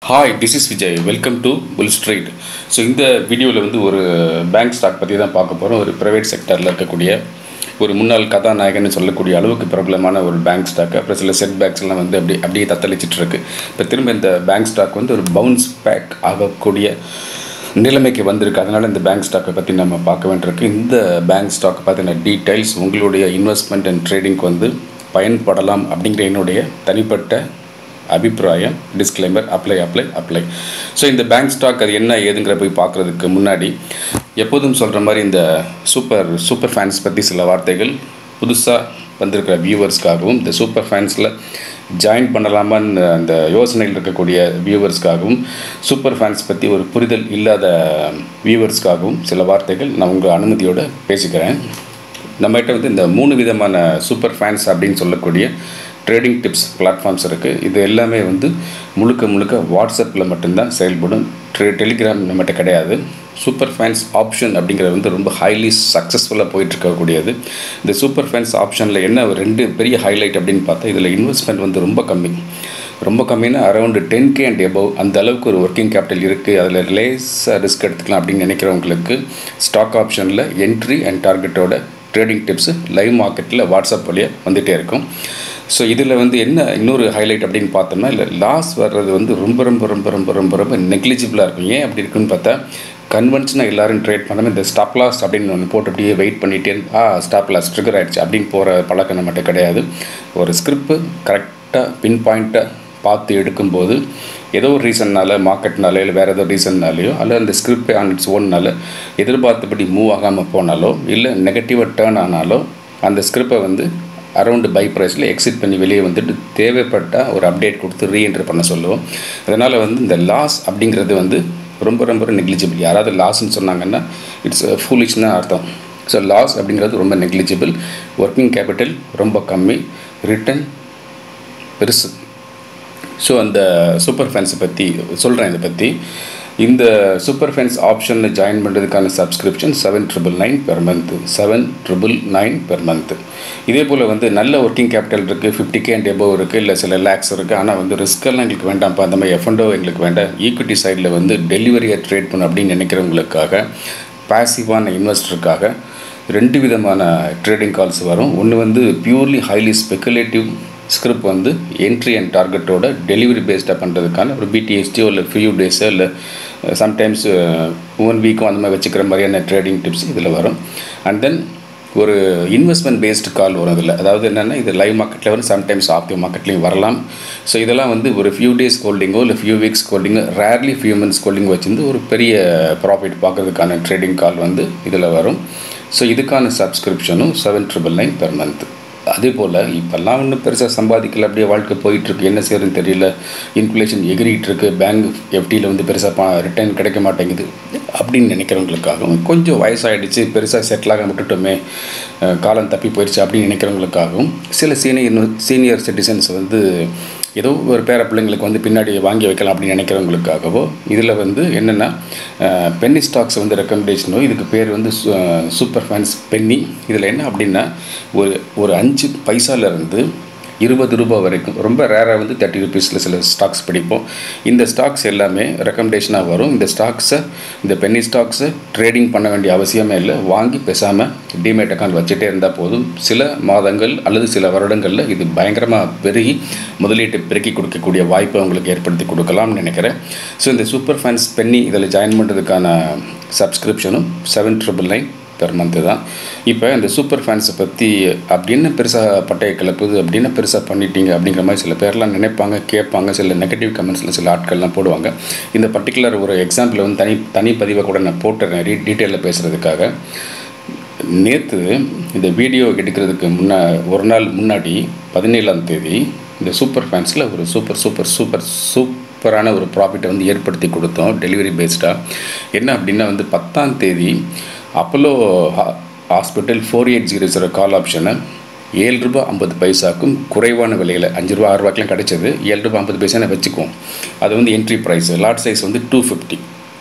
hi this is Vijay welcome to Bull Street so இந்த வீடியோவில் வந்து ஒரு பேங்க் ஸ்டாக் பற்றி தான் பார்க்க போகிறோம் ஒரு ப்ரைவேட் செக்டரில் இருக்கக்கூடிய ஒரு முன்னாள் கதாநாயகன்னு சொல்லக்கூடிய அளவுக்கு பிரபலமான ஒரு பேங்க் ஸ்டாக் அப்புறம் சில செட் பேக்ஸ்லாம் வந்து அப்படி அப்படியே தத்தளிச்சிட்டு இருக்கு இப்போ திரும்ப இந்த பேங்க் ஸ்டாக் வந்து ஒரு பவுன்ஸ் பேக் ஆகக்கூடிய நிலைமைக்கு வந்திருக்கு அதனால் இந்த பேங்க் ஸ்டாக்கை பற்றி நம்ம பார்க்க வேண்டியிருக்கு இந்த பேங்க் ஸ்டாக் பற்றின டீட்டெயில்ஸ் உங்களுடைய இன்வெஸ்ட்மெண்ட் அண்ட் ட்ரேடிங்க்கு வந்து பயன்படலாம் அப்படிங்கிற என்னுடைய தனிப்பட்ட அபிப்பிராயம் disclaimer apply apply apply so இந்த பேங்க் ஸ்டாக் அது என்ன ஏதுங்கிற போய் பார்க்குறதுக்கு முன்னாடி எப்போதும் சொல்கிற மாதிரி இந்த சூப்பர் சூப்பர் ஃபேன்ஸ் பற்றி சில வார்த்தைகள் புதுசாக வந்திருக்கிற வியூவர்ஸ்க்காகவும் இந்த சூப்பர் ஃபேன்ஸில் ஜாயின் பண்ணலாமான்னு அந்த யோசனையில் இருக்கக்கூடிய வியூவர்ஸ்க்காகவும் சூப்பர் ஃபேன்ஸ் பற்றி ஒரு புரிதல் இல்லாத வியூவர்ஸ்க்காகவும் சில வார்த்தைகள் நான் உங்கள் அனுமதியோடு பேசிக்கிறேன் நம்மகிட்ட வந்து இந்த மூணு விதமான சூப்பர் ஃபேன்ஸ் அப்படின்னு சொல்லக்கூடிய ட்ரேடிங் டிப்ஸ் பிளாட்ஃபார்ம்ஸ் இருக்குது இது எல்லாமே வந்து முழுக்க முழுக்க வாட்ஸ்அப்பில் மட்டும்தான் செயல்படும் ட்ரே டெலிகிராம் நம்மகிட்ட கிடையாது சூப்பர் ஃபேன்ஸ் ஆப்ஷன் அப்படிங்கிறது வந்து ரொம்ப ஹைலி சக்ஸஸ்ஃபுல்லாக போயிட்டுருக்கக்கூடியது இந்த சூப்பர் ஃபேன்ஸ் ஆப்ஷனில் என்ன ஒரு ரெண்டு பெரிய ஹைலைட் அப்படின்னு பார்த்தா இதில் இன்வெஸ்ட்மெண்ட் வந்து ரொம்ப கம்மி ரொம்ப கம்மினா around ten K and above அந்த அளவுக்கு ஒரு ஒர்க்கிங் கேபிட்டல் இருக்குது அதில் லேஸாக ரிஸ்க் எடுத்துக்கலாம் அப்படின்னு நினைக்கிறவங்களுக்கு ஸ்டாக் ஆப்ஷனில் என்ட்ரி அண்ட் டார்கெட்டோட ட்ரேடிங் டிப்ஸு லைவ் மார்க்கெட்டில் வாட்ஸ்அப் வழியாக வந்துகிட்டே இருக்கும் ஸோ இதில் வந்து என்ன இன்னொரு ஹைலைட் அப்படின்னு பார்த்தோம்னா இல்லை லாஸ் வர்றது வந்து ரொம்ப ரொம்ப ரொம்ப ரொம்ப ரொம்ப ரொம்ப நெக்லிஜிபிளாக இருக்கும் ஏன் அப்படி இருக்குன்னு பார்த்தா கன்வென்ஷனாக எல்லோரும் ட்ரேட் பண்ணாமல் இந்த ஸ்டாப் லாஸ் அப்படின்னு ஒன்று போட்டு அப்படியே வெயிட் பண்ணிகிட்டே ஆ ஸ்டாப் லாஸ் ட்ரிகர் ஆகிடுச்சு அப்படின்னு போகிற பழக்கம் நம்மகிட்ட கிடையாது ஒரு ஸ்கிரிப்ட் கரெக்டாக பின் பாயிண்ட்டாக பார்த்து எடுக்கும்போது ஏதோ ஒரு ரீசன்னால மார்க்கெட்னால இல்லை வேறு ஏதோ ரீசன்னாலேயோ அல்ல அந்த ஸ்கிரிப்ட் ஆன் இட்ஸ் ஓன்னால எதிர்பார்த்தபடி மூவ் ஆகாமல் போனாலோ இல்லை நெகட்டிவாக டேர்ன் ஆனாலோ அந்த ஸ்கிரிப்பை வந்து அரௌண்டு பை ப்ரைஸில் எக்ஸிட் பண்ணி வெளியே வந்துட்டு தேவைப்பட்டால் ஒரு அப்டேட் கொடுத்து ரீஎன்ட்ரு பண்ண சொல்லுவோம் அதனால் வந்து இந்த லாஸ் அப்படிங்கிறது வந்து ரொம்ப ரொம்ப நெக்லிஜிபிள் யாராவது லாஸ்ன்னு சொன்னாங்கன்னா இட்ஸ் ஃபூலிஷ்னு அர்த்தம் ஸோ லாஸ் அப்படிங்கிறது ரொம்ப நெக்லிஜிபிள் ஒர்க்கிங் கேபிட்டல் ரொம்ப கம்மி ரிட்டன் பெருசு ஸோ அந்த சூப்பர் ஃபேன்ஸை பற்றி சொல்கிறேன் இதை பற்றி இந்த சூப்பர் ஃபேன்ஸ் ஆப்ஷனில் ஜாயின் பண்ணுறதுக்கான subscription seven triple nine per month seven triple nine per month இதே போல் வந்து நல்ல ஒர்க்கிங் கேபிட்டல் இருக்குது ஃபிஃப்டி கே அண்ட் எபோவ் இருக்குது இல்லை சில லேக்ஸ் இருக்குது ஆனால் வந்து ரிஸ்க்கெல்லாம் எங்களுக்கு வேண்டாம்ப்பா அந்த மாதிரி எஃப்எண்டோ எங்களுக்கு வேண்டாம் ஈக்விட்டி சைடில் வந்து டெலிவரியை ட்ரேட் பண்ணும் அப்படின்னு நினைக்கிறவங்களுக்காக பாசிவான இன்வெஸ்டருக்காக ரெண்டு விதமான ட்ரேடிங் கால்ஸ் வரும் ஒன்று வந்து பியூர்லி ஹைலி ஸ்பெக்குலேட்டிவ் ஸ்கிரிப்ட் வந்து என்ட்ரி அண்ட் டார்கெட்டோட டெலிவரி பேஸ்டாக பண்ணுறதுக்கான ஒரு பிடிஎஸ்டியோ இல்லை ஃபியூ டேஸோ இல்லை சம்டைம்ஸ் ஒன் வீக்கும் அந்த மாதிரி வச்சுக்கிற மாதிரியான ட்ரேடிங் டிப்ஸ் இதில் வரும் அண்ட் தென் ஒரு இன்வெஸ்ட்மெண்ட் பேஸ்டு கால் வரும் இதில் அதாவது என்னென்னா இது லைவ் மார்க்கெட்டில் வரும் சம்டைம்ஸ் ஆப்டிவ் மார்க்கெட்லேயும் வரலாம் ஸோ இதெல்லாம் வந்து ஒரு ஃபியூ டேஸ் ஹோல்டிங்கோ இல்லை ஃபியூ வீக்ஸ் ஹோல்டிங்கோ ரேர்லி ஃபியூ மந்த்ஸ் ஹோல்டிங் வச்சிருந்து ஒரு பெரிய ப்ராஃபிட் பார்க்குறதுக்கான ட்ரேடிங் கால் வந்து இதில் வரும் ஸோ இதுக்கான சப்ஸ்கிரிப்ஷனும் seven triple nine per month அதே போல் இப்போல்லாம் ஒன்றும் பெருசாக சம்பாதிக்கல அப்படியே வாழ்க்கை போயிட்டுருக்கு என்ன செய்யறதுன்னு தெரியல இன்ஃப்ளேஷன் எகிரிட்டு இருக்கு பேங்க் எஃப்டியில் வந்து பெருசாக ரிட்டர்ன் கிடைக்க மாட்டேங்குது அப்படின்னு நினைக்கிறவங்களுக்காகவும் கொஞ்சம் வயசாகிடுச்சு பெருசாக செட்டில் ஆக விட்டுட்டோமே காலம் தப்பி போயிடுச்சு அப்படின்னு நினைக்கிறவங்களுக்காகவும் சில சீனியர் சீனியர் சிட்டிசன்ஸ் வந்து ஏதோ ஒரு பேர பிள்ளைங்களுக்கு வந்து பின்னாடி வாங்கி வைக்கலாம் அப்படின்னு நினைக்கிறவங்களுக்காகவோ இதில் வந்து என்னென்னா பென்னி ஸ்டாக்ஸ் வந்து ரெக்கமெண்டேஷனோ இதுக்கு பேர் வந்து சூப்பர் ஃபேன்ஸ் பென்னி இதில் என்ன அப்படின்னா ஒரு ஒரு அஞ்சு பைசாலேருந்து இருபது ரூபாய் வரைக்கும் ரொம்ப ரேராக வந்து தேர்ட்டி ருபீஸில் சில ஸ்டாக்ஸ் பிடிப்போம் இந்த ஸ்டாக்ஸ் எல்லாமே ரெக்கமெண்டேஷனாக வரும் இந்த ஸ்டாக்ஸை இந்த பென்னி ஸ்டாக்ஸை ட்ரேடிங் பண்ண வேண்டிய அவசியமே இல்லை வாங்கி பேசாமல் டிமேட் அக்கௌண்ட் வச்சுட்டே இருந்தால் போதும் சில மாதங்கள் அல்லது சில வருடங்களில் இது பயங்கரமாக பெருகி முதலீட்டு பெருக்கி கொடுக்கக்கூடிய வாய்ப்பை உங்களுக்கு ஏற்படுத்தி கொடுக்கலாம்னு நினைக்கிறேன் ஸோ இந்த சூப்பர் ஃபேன்ஸ் பென்னி இதில் ஜாயின் பண்ணுறதுக்கான சப்ஸ்கிரிப்ஷனும் seven triple nine per month தான் இப்போ இந்த சூப்பர் ஃபேன்ஸை பற்றி அப்படின்னு பெருசாக பட்டையை கிளப்புது அப்படின்னு பெருசாக பண்ணிட்டீங்க அப்படிங்கிற மாதிரி சில பேர்லாம் நினைப்பாங்க கேட்பாங்க சில நெகட்டிவ் கமெண்ட்ஸில் சில ஆட்கள்லாம் போடுவாங்க இந்த பர்டிகுலர் ஒரு எக்ஸாம்பிள் வந்து தனி தனி பதிவை கூட நான் போட்டுறேன் ரீ டீட்டெயிலில் பேசுகிறதுக்காக நேற்று இந்த வீடியோ எடுக்கிறதுக்கு முன்னா ஒரு நாள் முன்னாடி பதினேழாம் தேதி இந்த சூப்பர் ஃபேன்ஸில் ஒரு சூப்பர் சூப்பர் சூப்பர் சூப்பரான ஒரு ப்ராஃபிட்டை வந்து ஏற்படுத்தி கொடுத்தோம் டெலிவரி பேஸ்டாக என்ன அப்படின்னா வந்து பத்தாம் தேதி Apollo hospital four eight zero zero call ஆப்ஷனை ஏழு ரூபா ஐம்பது பைசாக்கும் குறைவான விலையில் அஞ்சு ரூபா ஆறு ரூபாய்க்கெலாம் கிடச்சது ஏழு ரூபா ஐம்பது பைசானே வச்சுக்குவோம் அது வந்து என்ட்ரி ப்ரைஸ் லாட் சைஸ் வந்து டூ ஃபிஃப்டி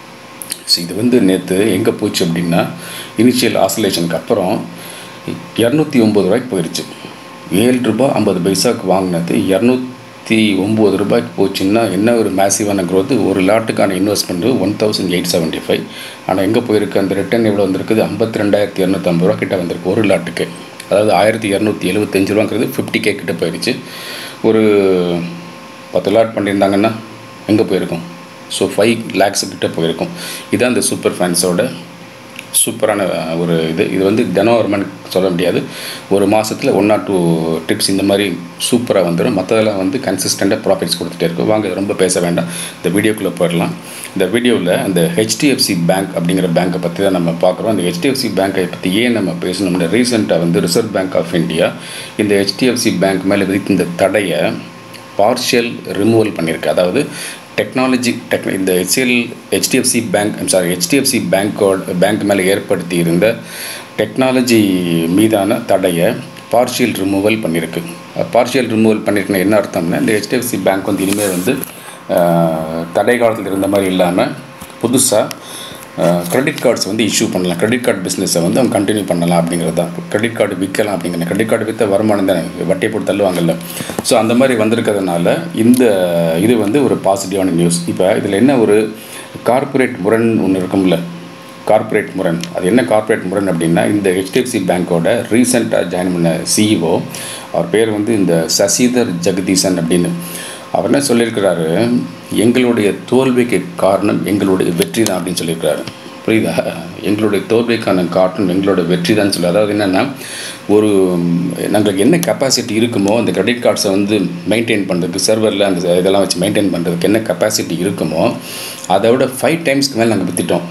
ஸோ இது வந்து நேற்று எங்கே போச்சு அப்படின்னா இனிஷியல் ஆசோலேஷனுக்கு அப்புறம் இரநூத்தி ஒம்பது ரூபாய்க்கு போயிடுச்சு ஏழு ரூபா ஐம்பது பைசாவுக்கு வாங்கினது இரநூத்தி இருபத்தி ஒம்பது ரூபாய்க்கு போச்சுன்னா என்ன ஒரு மேசிவான growth ஒரு லாட்டுக்கான investment one thousand eight seventy five ஆனால் எங்கே போயிருக்கு அந்த ரிட்டர்ன் எவ்வளோ வந்திருக்குது ஐம்பத்தி ரெண்டாயிரத்தி இரநூத்தம்பது ரூபா கிட்ட வந்திருக்கு ஒரு லாட்டுக்கு அதாவது ஆயிரத்தி இரநூத்தி எழுபத்தஞ்சு ரூபாங்கிறது ஃபிஃப்டி கே கிட்ட போயிடுச்சு ஒரு பத்து லாட் பண்ணியிருந்தாங்கன்னா எங்கே போயிருக்கும் ஸோ ஃபைவ் லேக்ஸ் கிட்ட போயிருக்கும் இதுதான் இந்த சூப்பர் ஃபேன்ஸோட சூப்பரான ஒரு இது இது வந்து தினம் வருமானு சொல்ல முடியாது ஒரு மாதத்தில் ஒன் ஆர் டூ டிப்ஸ் இந்த மாதிரி சூப்பராக வந்துடும் மற்றதெல்லாம் வந்து கன்சிஸ்டண்ட்டாக ப்ராஃபிட்ஸ் கொடுத்துட்டே இருக்கும் வாங்க இது ரொம்ப பேச வேண்டாம் இந்த வீடியோக்குள்ளே போயிடலாம் இந்த வீடியோவில் அந்த ஹெச்டிஎஃப்சி பேங்க் அப்படிங்கிற பேங்க்கை பற்றி தான் நம்ம பார்க்குறோம் அந்த ஹெச்டிஎஃப்சி பேங்க்கை பற்றி ஏன் நம்ம பேசணும்னா ரீசெண்டாக வந்து ரிசர்வ் பேங்க் ஆஃப் இந்தியா இந்த ஹெச்டிஎஃப்சி பேங்க் மேலே விதித்த இந்த தடையை பார்ஷியல் ரிமூவல் பண்ணியிருக்கு அதாவது டெக்னாலஜி டெக் இந்த HL HDFC bank sorry HDFC பேங்கோட பேங்க் மேலே ஏற்படுத்தி இருந்த டெக்னாலஜி மீதான தடையை பார்ஷியல் ரிமூவல் பண்ணியிருக்கு பார்ஷியல் ரிமூவல் பண்ணியிருக்குன்னா என்ன அர்த்தம்னா இந்த ஹெச்டிஎஃப்சி பேங்க் வந்து இனிமேல் வந்து ஆஹ், தடை காலத்தில் இருந்த மாதிரி இல்லாமல் புதுசாக கிரெடிட் கார்ட்ஸ் வந்து இஷ்யூ பண்ணலாம் கிரெடிட் கார்டு பிஸ்னஸை வந்து அவங்க கண்டினியூ பண்ணலாம் அப்படிங்கிறது தான் கிரெடிட் கார்டு விற்கலாம் அப்படிங்கிற கிரெடிட் கார்டு விற்ற வருமானம் தானே வட்டியை போட்டு தள்ளுவாங்கல்ல ஸோ அந்த மாதிரி வந்திருக்கிறதுனால இந்த இது வந்து ஒரு பாசிட்டிவான நியூஸ் இப்போ இதில் என்ன ஒரு கார்ப்பரேட் முரண் ஒன்று இருக்கும்ல கார்ப்பரேட் முரண் அது என்ன கார்ப்பரேட் முரண் அப்படின்னா இந்த ஹெச்டிஎஃப்சி பேங்க்கோட ரீசெண்டாக ஜாயின் பண்ண சிஇஓ அவர் பேர் வந்து இந்த சசிதர் ஜெகதீசன் அப்படின்னு அவர் என்ன சொல்லியிருக்கிறாரு எங்களுடைய தோல்விக்கு காரணம் எங்களுடைய வெற்றி தான் அப்படின்னு சொல்லியிருக்கிறாரு புரியுதா எங்களுடைய தோல்விக்கான காரணம் எங்களோட வெற்றி தான் சொல்லி அதாவது என்னென்னா ஒரு நாங்களுக்கு என்ன கெப்பாசிட்டி இருக்குமோ அந்த கிரெடிட் கார்ட்ஸை வந்து மெயின்டைன் பண்ணுறதுக்கு சர்வரில் அந்த இதெல்லாம் வச்சு மெயின்டைன் பண்ணுறதுக்கு என்ன கெப்பாசிட்டி இருக்குமோ அதை விட ஃபைவ் டைம்ஸ்க்கு மேலே நாங்கள் விற்றுட்டோம்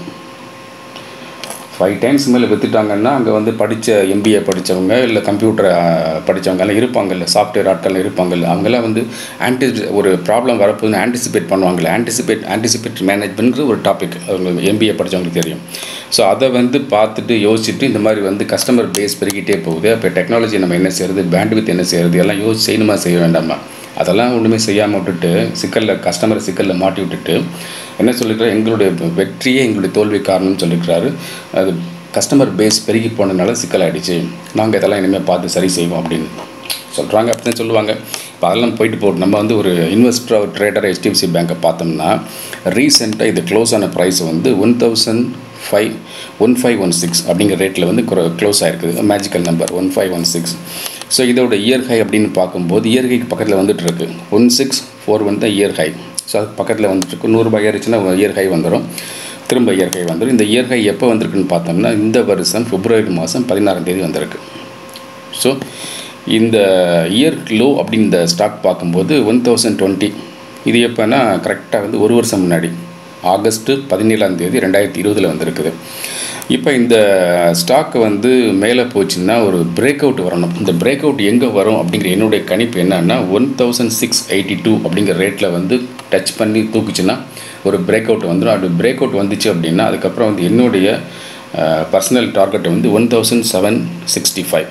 ஃபைவ் டைம்ஸ் மேலே விற்றுட்டாங்கன்னா அங்கே வந்து படித்த எம்பிஏ படித்தவங்க இல்லை கம்ப்யூட்டர் படித்தவங்க எல்லாம் இருப்பாங்கல்ல சாஃப்ட்வேர் ஆட்கள்லாம் இருப்பாங்கல்ல அவங்கெல்லாம் வந்து ஆன்டி ஒரு ப்ராப்ளம் வரப்போகுதுன்னு ஆன்டிசிபேட் பண்ணுவாங்கல்ல ஆன்டிசிபேட் ஆன்டிசிபேட் மேனேஜ்மெண்ட்ங்கிற ஒரு டாபிக் அவங்க எம்பிஏ படித்தவங்களுக்கு தெரியும் ஸோ அதை வந்து பார்த்துட்டு யோசிச்சுட்டு இந்த மாதிரி வந்து கஸ்டமர் பேஸ் பெருகிட்டே போகுது அப்போ டெக்னாலஜி நம்ம என்ன செய்கிறது பேண்ட்வித் என்ன செய்கிறது எல்லாம் யோசிச்சு செய்யணுமா செய்ய வேண்டாமா அதெல்லாம் ஒன்றுமே செய்யாமல் விட்டுட்டு சிக்கலில் கஸ்டமரை சிக்கலில் மாட்டி விட்டுட்டு என்ன சொல்லியிருக்காரு எங்களுடைய வெற்றியே எங்களுடைய தோல்வி காரணம்னு சொல்லியிருக்கிறாரு அது கஸ்டமர் பேஸ் பெருகி போனதுனால சிக்கலாயிடுச்சு நாங்கள் இதெல்லாம் இனிமேல் பார்த்து சரி செய்வோம் அப்படின்னு சொல்கிறாங்க அப்படின்னு சொல்லுவாங்க இப்போ அதெல்லாம் போயிட்டு போட்டு நம்ம வந்து ஒரு இன்வெஸ்டர் ஒரு ட்ரேடர் ஹெச்டிஎஃப்சி பேங்க்கை பார்த்தோம்னா ரீசெண்டாக இது க்ளோஸ் ஆன ப்ரைஸ் வந்து one thousand five one five one six அப்படிங்கிற ரேட்டில் வந்து க்ளோஸ் ஆகிருக்குது magical number one five one six so இதோட இயர் ஹை அப்படின்னு பார்க்கும்போது இயர் ஹைக்கு பக்கத்தில் வந்துட்டு இருக்கு ஒன் சிக்ஸ் ஃபோர் ஒன் தான் இயர் ஹை ஸோ அதுக்கு பக்கத்தில் வந்துட்டுருக்கு நூறுரூபா ஏறிச்சுன்னா இயர் ஹை வந்துடும் திரும்ப இயர் ஹை வந்துடும் இந்த இயர் ஹை எப்போ வந்திருக்குன்னு பார்த்தோம்னா இந்த வருஷம் பிப்ரவரி மாதம் பதினாறாம் தேதி வந்திருக்கு ஸோ இந்த இயர் லோ அப்படின்னு இந்த ஸ்டாக் பார்க்கும்போது ஒன் தௌசண்ட் டுவெண்ட்டி இது எப்போனா கரெக்டாக வந்து ஒரு வருஷம் முன்னாடி ஆகஸ்ட்டு பதினேழாம் தேதி ரெண்டாயிரத்தி இருபதில் வந்திருக்குது இப்போ இந்த ஸ்டாக் வந்து மேலே போச்சுன்னா ஒரு பிரேக் அவுட் வரணும் இந்த பிரேக் அவுட் எங்கே வரும் அப்படிங்கிற என்னுடைய கணிப்பு என்னன்னா one thousand six eighty two அப்படிங்கிற ரேட்டில் வந்து டச் பண்ணி தூக்குச்சுன்னா ஒரு பிரேக் அவுட் வந்துடும் அப்படி பிரேக் அவுட் வந்துச்சு அப்படின்னா அதுக்கப்புறம் வந்து என்னுடைய பர்சனல் டார்கெட் வந்து one thousand seven sixty five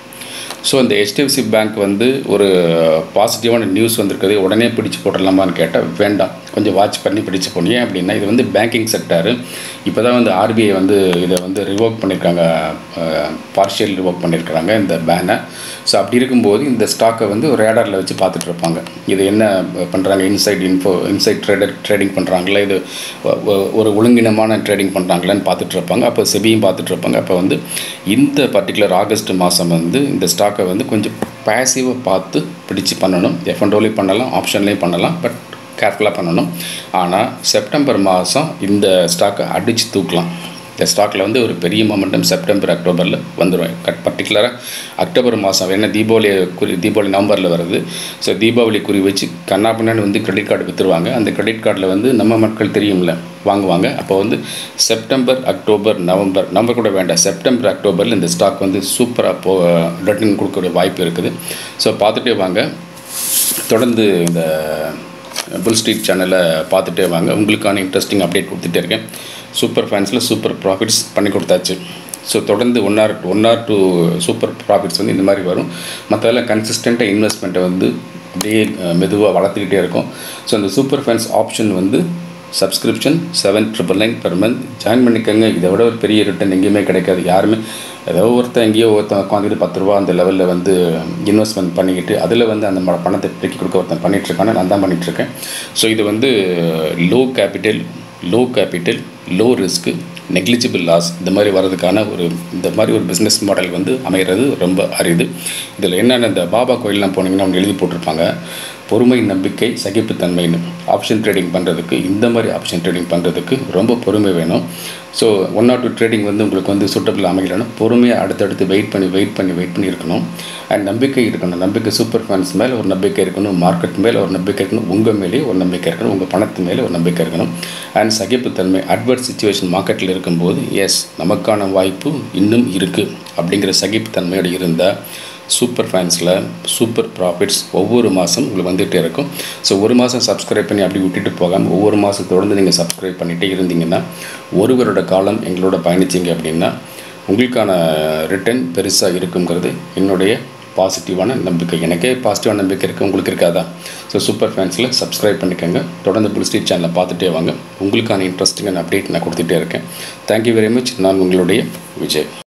so இந்த ஹெச்டிஎஃப்சி பேங்க் வந்து ஒரு பாசிட்டிவான நியூஸ் வந்திருக்குது உடனே பிடிச்சு போட்டுடலாமான்னு கேட்டால் வேண்டாம் கொஞ்சம் வாட்ச் பண்ணி பிடிச்சு போகணும் ஏன் அப்படின்னா இது வந்து பேங்கிங் செக்டர் இப்போ தான் வந்து ஆர்பிஐ வந்து இதை வந்து ரிவோக் பண்ணியிருக்காங்க பார்ஷியல் ரிவோக் பண்ணியிருக்கிறாங்க இந்த பேனை ஸோ அப்படி இருக்கும்போது இந்த ஸ்டாக்கை வந்து ஒரு ரேடாரில் வச்சு பார்த்துட்டு இருப்பாங்க இது என்ன பண்ணுறாங்க insight info insight trader trading பண்ணுறாங்களா இது ஒ- ஒ- ஒரு ஒழுங்கினமான ட்ரேடிங் பண்ணுறாங்களான்னு பார்த்துட்டு இருப்பாங்க அப்போ செபியும் பார்த்துட்டு இருப்பாங்க அப்போ வந்து இந்த பர்டிகுலர் ஆகஸ்ட் மாதம் வந்து இந்த ஸ்டாக்கை வந்து கொஞ்சம் பேசிவாக பார்த்து பிடிச்சு பண்ணணும் எஃப்என்டோலையும் பண்ணலாம் ஆப்ஷன்லேயும் பண்ணலாம் பட் கேர்ஃபுல்லாக பண்ணணும் ஆனால் செப்டம்பர் மாதம் இந்த ஸ்டாக்கை அடித்து தூக்கலாம் இந்த ஸ்டாக்கில் வந்து ஒரு பெரிய மொமெண்டம் செப்டம்பர் அக்டோபரில் வந்துடும் கட் பர்டிகுலராக அக்டோபர் மாதம் என்ன தீபாவளி குறி தீபாவளி நவம்பரில் வருது ஸோ தீபாவளி குறி வச்சு கண்ணா பின்னாடி வந்து கிரெடிட் கார்டு விற்றுருவாங்க அந்த கிரெடிட் கார்டில் வந்து நம்ம மக்கள் தெரியும்ல வாங்குவாங்க அப்போ வந்து செப்டம்பர் அக்டோபர் நவம்பர் நவம்பர் கூட வேண்டாம் செப்டம்பர் அக்டோபரில் இந்த ஸ்டாக் வந்து சூப்பராக போ ரிட்டர்ன் கொடுக்கக்கூடிய வாய்ப்பு இருக்குது ஸோ பார்த்துட்டே வாங்க தொடர்ந்து இந்த புல் ஸ்ட்ரீட் சேனலை பார்த்துட்டே வாங்க உங்களுக்கான இன்ட்ரெஸ்டிங் அப்டேட் கொடுத்துட்டே இருக்கேன் சூப்பர் ஃபேன்ஸில் சூப்பர் ப்ராஃபிட்ஸ் பண்ணி கொடுத்தாச்சு ஸோ தொடர்ந்து one R one R two super profits வந்து இந்த மாதிரி வரும் மற்றதெல்லாம் கன்சிஸ்டண்ட்டாக இன்வெஸ்ட்மெண்ட்டை வந்து அப்படியே மெதுவாக வளர்த்துக்கிட்டே இருக்கும் ஸோ அந்த சூப்பர் ஃபேன்ஸ் ஆப்ஷன் வந்து subscription seven triple nine per month join பண்ணிக்கோங்க இதை விட ஒரு பெரிய ரிட்டர்ன் எங்கேயுமே கிடைக்காது யாருமே ஏதோ ஒருத்தன் எங்கேயோ ஒருத்தன் உட்காந்துட்டு பத்து ரூபா அந்த லெவலில் வந்து இன்வெஸ்ட்மெண்ட் பண்ணிக்கிட்டு அதில் வந்து அந்த ம- பணத்தை பிரிக்கி கொடுக்க ஒருத்தன் பண்ணிகிட்ருக்கானே நான் தான் பண்ணிகிட்ருக்கேன் ஸோ இது வந்து low capital low capital low risk negligible loss இந்த மாதிரி வர்றதுக்கான ஒரு இந்த மாதிரி ஒரு பிஸ்னஸ் மாடல் வந்து அமைகிறது ரொம்ப அரிது இதில் என்னென்ன இந்த பாபா கோயிலெலாம் போனீங்கன்னா அவங்க எழுதி போட்டிருப்பாங்க பொறுமை நம்பிக்கை சகிப்புத்தன்மைன்னு ஆப்ஷன் ட்ரேடிங் பண்ணுறதுக்கு இந்த மாதிரி ஆப்ஷன் ட்ரேடிங் பண்ணுறதுக்கு ரொம்ப பொறுமை வேணும் so one R two trading வந்து உங்களுக்கு வந்து சூட்டபிள் அமையலைன்னா பொறுமையாக அடுத்தடுத்து வெயிட் பண்ணி வெயிட் பண்ணி வெயிட் பண்ணி இருக்கணும் அண்ட் நம்பிக்கை இருக்கணும் நம்பிக்கை சூப்பர் ஃபண்ட்ஸ் மேலே ஒரு நம்பிக்கை இருக்கணும் மார்க்கெட் மேலே ஒரு நம்பிக்கை இருக்கணும் உங்கள் மேலேயே ஒரு நம்பிக்கை இருக்கணும் உங்கள் பணத்து மேலே ஒரு நம்பிக்கை இருக்கணும் அண்ட் சகிப்புத்தன்மை அட்வர்ஸ் சுச்சுவேஷன் மார்க்கெட்டில் இருக்கும்போது எஸ் நமக்கான வாய்ப்பு இன்னும் இருக்குது அப்படிங்கிற சகிப்புத்தன்மையோடு இருந்தால் சூப்பர் ஃபேன்ஸில் சூப்பர் ப்ராஃபிட்ஸ் ஒவ்வொரு மாதம் உங்களுக்கு வந்துகிட்டே இருக்கும் ஸோ ஒரு மாதம் சப்ஸ்கிரைப் பண்ணி அப்படி விட்டுட்டு போகாமல் ஒவ்வொரு மாதம் தொடர்ந்து நீங்கள் சப்ஸ்கிரைப் பண்ணிகிட்டே இருந்தீங்கன்னா ஒரு வருட காலம் எங்களோட பயணிச்சிங்க அப்படின்னா உங்களுக்கான ரிட்டர்ன் பெருசாக இருக்குங்கிறது என்னுடைய பாசிட்டிவான நம்பிக்கை எனக்கே பாசிட்டிவான நம்பிக்கை இருக்குது உங்களுக்கு இருக்காதா ஸோ சூப்பர் ஃபேன்ஸில் சப்ஸ்கிரைப் பண்ணிக்கோங்க தொடர்ந்து புல் ஸ்ட்ரீட் சேனலை பார்த்துட்டே வாங்க உங்களுக்கான இன்ட்ரெஸ்டிங்கான அப்டேட் நான் கொடுத்துட்டே இருக்கேன் தேங்க்யூ வெரி மச் நான் உங்களுடைய விஜய்